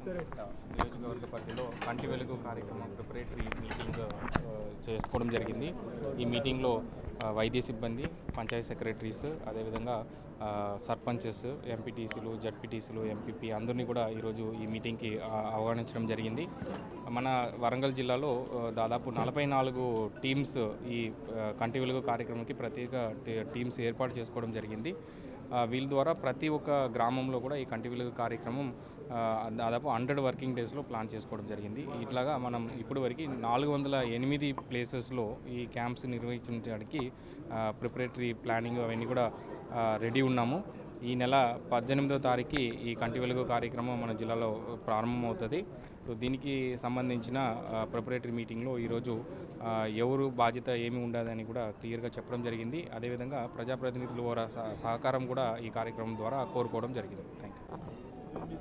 నియోజకవర్గ పరిధిలో కంటి వెలుగు కార్యక్రమం ప్రిపరేటరీ మీటింగ్ ఆ, చేసుకోవడం జరిగింది ఈ మీటింగ్లో ఆ, వైద్య సిబ్బంది పంచాయత్ సెక్రటరీస్ అదేవిధంగా ఆ, సర్పంచెస్ ఎంపీటీసీలు జడ్పీటీసీలు ఎంపీపీ అందరినీ కూడా ఈరోజు ఈ మీటింగ్కి ఆ, ఆహ్వానించడం జరిగింది మన వరంగల్ జిల్లాలో ఆ, దాదాపు నలభై నాలుగు టీమ్స్ ఈ ఆ, కంటి వెలుగు కార్యక్రమానికి ప్రత్యేక టీ- టీమ్స్ ఏర్పాటు చేసుకోవడం జరిగింది ఆ, వీళ్ళ ద్వారా ప్రతి ఒక్క గ్రామంలో కూడా ఈ కంటి వెలుగు కార్యక్రమం ఆ, దాదాపు హండ్రెడ్ వర్కింగ్ డేస్లో ప్లాన్ చేసుకోవడం జరిగింది ఇట్లాగా మనం ఇప్పటి వరకు నాలుగు వందల ఎనిమిది ప్లేసెస్లో ఈ క్యాంప్స్ నిర్వహించడానికి ప్రిపరేటరీ ప్లానింగ్ అవన్నీ కూడా రెడీ ఉన్నాము ఈ నెల పద్దెనిమిదో తారీఖు ఈ కంటి వెలుగు కార్యక్రమం మన జిల్లాలో ప్రారంభమవుతుంది సో దీనికి సంబంధించిన ప్రిపరేటరీ మీటింగ్లో ఈరోజు ఆ, ఎవరు బాధ్యత ఏమి ఉండదని కూడా క్లియర్గా చెప్పడం జరిగింది అదేవిధంగా ప్రజాప్రతినిధుల ద్వారా సహ- సహకారం కూడా ఈ కార్యక్రమం ద్వారా కోరుకోవడం జరిగింది థ్యాంక్ యూ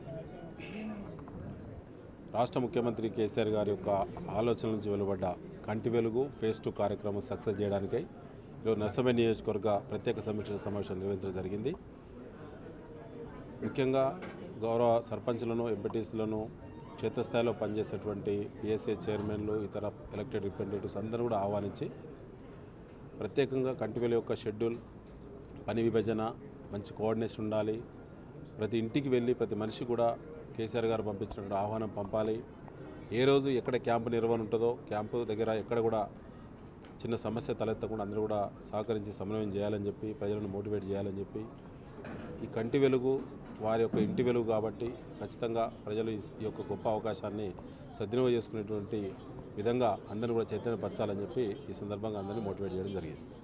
రాష్ట్ర ముఖ్యమంత్రి కేసీఆర్ గారి యొక్క ఆలోచన నుంచి వెలువడ్డ కంటి వెలుగు ఫేస్ టూ కార్యక్రమం సక్సెస్ చేయడానికై ఈరోజు నర్సమే నియోజకవర్గ ప్రత్యేక సమీక్ష సమావేశం నిర్వహించడం జరిగింది ముఖ్యంగా గౌరవ సర్పంచ్లను ఎంపీటీసీలను క్షేత్రస్థాయిలో పనిచేసేటువంటి పిఎస్ఏ చైర్మన్లు ఇతర ఎలక్టెడ్ రిప్రజెంటేటివ్స్ అందరూ కూడా ఆహ్వానించి ప్రత్యేకంగా కంటివేల యొక్క షెడ్యూల్ పని విభజన మంచి కోఆర్డినేషన్ ఉండాలి ప్రతి ఇంటికి వెళ్ళి ప్రతి మనిషి కూడా కేసీఆర్ గారు పంపించినటువంటి ఆహ్వానం పంపాలి ఏ రోజు ఎక్కడ క్యాంపు నిర్వహణ ఉంటుందో క్యాంపు దగ్గర ఎక్కడ కూడా చిన్న సమస్య తలెత్తకుండా అందరూ కూడా సహకరించి సమన్వయం చేయాలని చెప్పి ప్రజలను మోటివేట్ చేయాలని చెప్పి ఈ కంటి వెలుగు వారి యొక్క ఇంటి వెలుగు కాబట్టి ఖచ్చితంగా ప్రజలు ఈ ఈ యొక్క గొప్ప అవకాశాన్ని సద్వినియోగం చేసుకునేటువంటి విధంగా అందరిని కూడా చైతన్యపరచాలని చెప్పి ఈ సందర్భంగా అందరినీ మోటివేట్ చేయడం జరిగింది